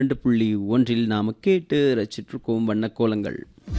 ரெண்டு புள்ளி ஒன்றில் நாம கேட்டு ரசிச்சிருக்கோம் வண்ணக்கோலங்கள்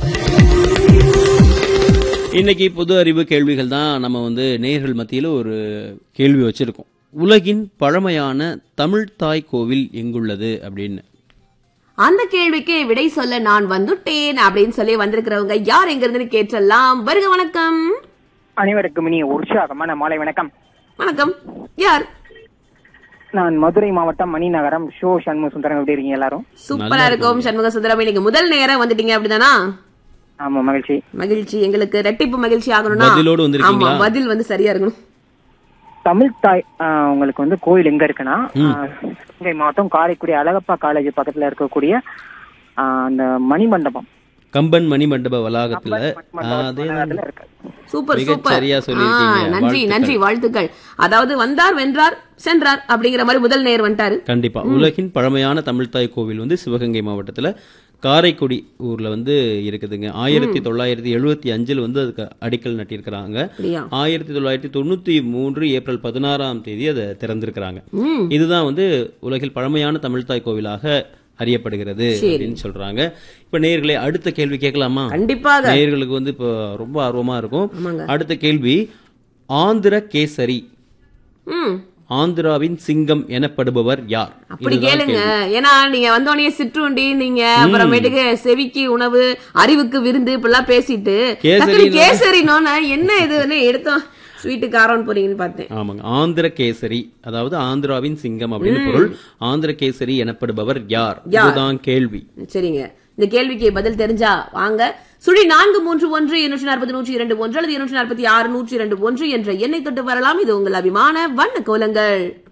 இன்னைக்கு பொது அறிவு கேள்விகள் தான் நம்ம வந்து நேயர்கள் மத்தியில் ஒரு கேள்வி வச்சிருக்கோம் உலகின் பழமையான தமிழ் தாய் கோவில் எங்குள்ளது அப்படின்னு அந்த கேள்விக்கு விடை சொல்ல நான் வந்துட்டேன் அப்படின்னு சொல்லி வந்திருக்கிறவங்க யார் எங்க இருந்து கேட்டலாம் வருக வணக்கம் அனைவருக்கும் இனிய உற்சாகமான மாலை வணக்கம் வணக்கம் யார் நான் மதுரை மாவட்டம் மணிநகரம் ஷோ சண்முக சுந்தரம் எப்படி இருக்கீங்க எல்லாரும் சூப்பரா இருக்கும் சண்முக சுந்தரம் இன்னைக்கு முதல் நேரம் வந்துட்டீங்க அப்படிதானா ஆமா மகிழ்ச்சி மகிழ்ச்சி எங்களுக்கு ரெட்டிப்பு மகிழ்ச்சி ஆகணும்னா பதிலோடு வந்திருக்கீங்களா? ஆமா பதில் வந்து சரியா இருக்கணும் தமிழ் தாய் ஆஹ், உங்களுக்கு வந்து கோயில் எங்க இருக்குன்னா ஆஹ், சிவகங்கை மாவட்டம் காரைக்குடி அழகப்பா காலேஜ் பக்கத்துல இருக்கக்கூடிய ஆஹ், அந்த மணிமண்டபம் கம்பன் மணிமண்டப வளாகத்துல மணிமண்டபம் அதே வளாகத்துல இருக்கு சூப்பர் மிகச் சூப்பர் சரியா சொல்லியிருக்கீங்க. ஆ, நன்றி வாழ்த்துக்கள். நன்றி வாழ்த்துக்கள் அதாவது வந்தார் வென்றார் சென்றார் அப்படிங்கிற மாதிரி முதல் நேர் வந்துட்டாரு கண்டிப்பா உலகின் பழமையான தமிழ்த்தாய் கோவில் வந்து சிவகங்கை மாவட்டத்துல காரைக்குடி ஊர்ல வந்து இருக்குதுங்க ஆயிரத்தி தொள்ளாயிரத்தி எழுபத்தி அஞ்சில் வந்து அதுக்கு அடிக்கல் நட்டியிருக்கிறாங்க அப்படியா ஆயிரத்தி தொள்ளாயிரத்தி தொண்ணூத்தி மூன்று ஏப்ரல் பதினாறாம் தேதி அதை திறந்திருக்கிறாங்க ம் இதுதான் வந்து உலகில் பழமையான தமிழ்த்தாய் கோவிலாக அறியப்படுகிறது சரி. அப்படின்னு சொல்றாங்க இப்ப நேயர்களே அடுத்த கேள்வி கேட்கலாமா கண்டிப்பாக நேயர்களுக்கு வந்து இப்போ ரொம்ப ஆர்வமா இருக்கும் ஆமாங்க அடுத்த கேள்வி ஆந்திர கேசரி ம் ஆந்திராவின் சிங்கம் எனப்படுபவர் யார் அப்படி இதுதான் கேளுங்க கேள்வி. ஏன்னா நீங்க வந்தோடனே சிற்றுண்டி நீங்க அப்புறமேட்டுக்கு செவிக்கு உணவு அறிவுக்கு விருந்து இப்படிலாம் பேசிட்டு கேசரின்னா- டக்குனு கேசரினோன்னு என்ன இதுன்னு எடுத்தோம் ஸ்வீட்டு காரம்னு போறீங்கன்னு பார்த்தேன் ஆமாங்க ஆந்திர கேசரி அதாவது ஆந்திராவின் சிங்கம் அப்படின்னு பொருள் ஆந்திர கேசரி எனப்படுபவர் யார் யார்? இதுதான் கேள்வி சரிங்க இந்த கேள்விக்கு பதில் தெரிஞ்சா வாங்க சுழி நான்கு மூன்று ஒன்று இருநூற்றி நாற்பத்தி நூற்றி இரண்டு ஒன்று அல்லது இருநூற்றி நாற்பத்தி ஆறு நூற்றி இரண்டு ஒன்று என்ற எண்ணை தொட்டு வரலாம் இது உங்கள் அபிமான வண்ண கோலங்கள்